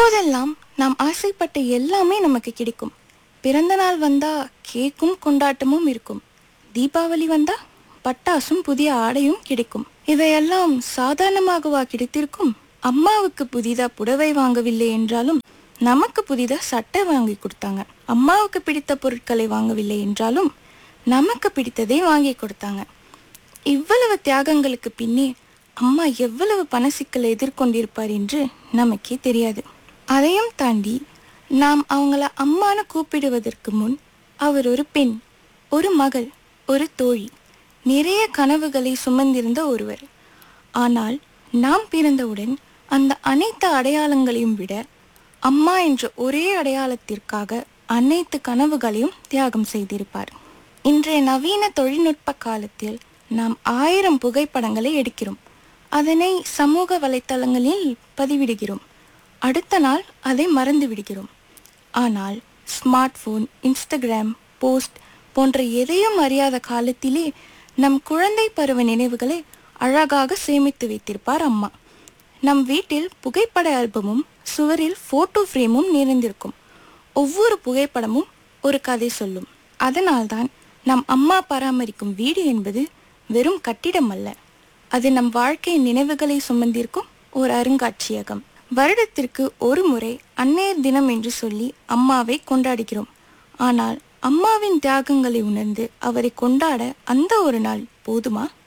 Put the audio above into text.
இப்போதெல்லாம் நாம் ஆசைப்பட்ட எல்லாமே நமக்கு கிடைக்கும் பிறந்த நாள் வந்தா கேக்கும் கொண்டாட்டமும் இருக்கும் தீபாவளி வந்தா பட்டாசும் புதிய ஆடையும் கிடைக்கும் இவையெல்லாம் சாதாரணமாகவா கிடைத்திருக்கும் அம்மாவுக்கு புதிதா புடவை வாங்கவில்லை என்றாலும் நமக்கு புதிதா சட்டை வாங்கி கொடுத்தாங்க அம்மாவுக்கு பிடித்த பொருட்களை வாங்கவில்லை என்றாலும் நமக்கு பிடித்ததை வாங்கி கொடுத்தாங்க இவ்வளவு தியாகங்களுக்கு பின்னே அம்மா எவ்வளவு பண சிக்கலை எதிர்கொண்டிருப்பார் என்று நமக்கே தெரியாது அதையும் தாண்டி நாம் அவங்கள அம்மான்னு கூப்பிடுவதற்கு முன் அவர் ஒரு பெண் ஒரு மகள் ஒரு தோழி நிறைய கனவுகளை சுமந்திருந்த ஒருவர் ஆனால் நாம் பிறந்தவுடன் அந்த அனைத்து அடையாளங்களையும் விட அம்மா என்ற ஒரே அடையாளத்திற்காக அனைத்து கனவுகளையும் தியாகம் செய்திருப்பார் இன்றைய நவீன தொழில்நுட்ப காலத்தில் நாம் ஆயிரம் புகைப்படங்களை எடுக்கிறோம் அதனை சமூக வலைத்தளங்களில் பதிவிடுகிறோம் அடுத்த நாள் அதை மறந்து விடுகிறோம் ஆனால் ஸ்மார்ட் போன் இன்ஸ்டாகிராம் போஸ்ட் போன்ற எதையும் அறியாத காலத்திலே நம் குழந்தை பருவ நினைவுகளை அழகாக சேமித்து வைத்திருப்பார் அம்மா நம் வீட்டில் புகைப்பட ஆல்பமும் சுவரில் போட்டோ ஃப்ரேமும் நிறைந்திருக்கும் ஒவ்வொரு புகைப்படமும் ஒரு கதை சொல்லும் அதனால்தான் நம் அம்மா பராமரிக்கும் வீடு என்பது வெறும் கட்டிடம் அல்ல அது நம் வாழ்க்கையின் நினைவுகளை சுமந்திருக்கும் ஒரு அருங்காட்சியகம் வருடத்திற்கு ஒரு முறை அன்னையர் தினம் என்று சொல்லி அம்மாவை கொண்டாடுகிறோம் ஆனால் அம்மாவின் தியாகங்களை உணர்ந்து அவரை கொண்டாட அந்த ஒரு நாள் போதுமா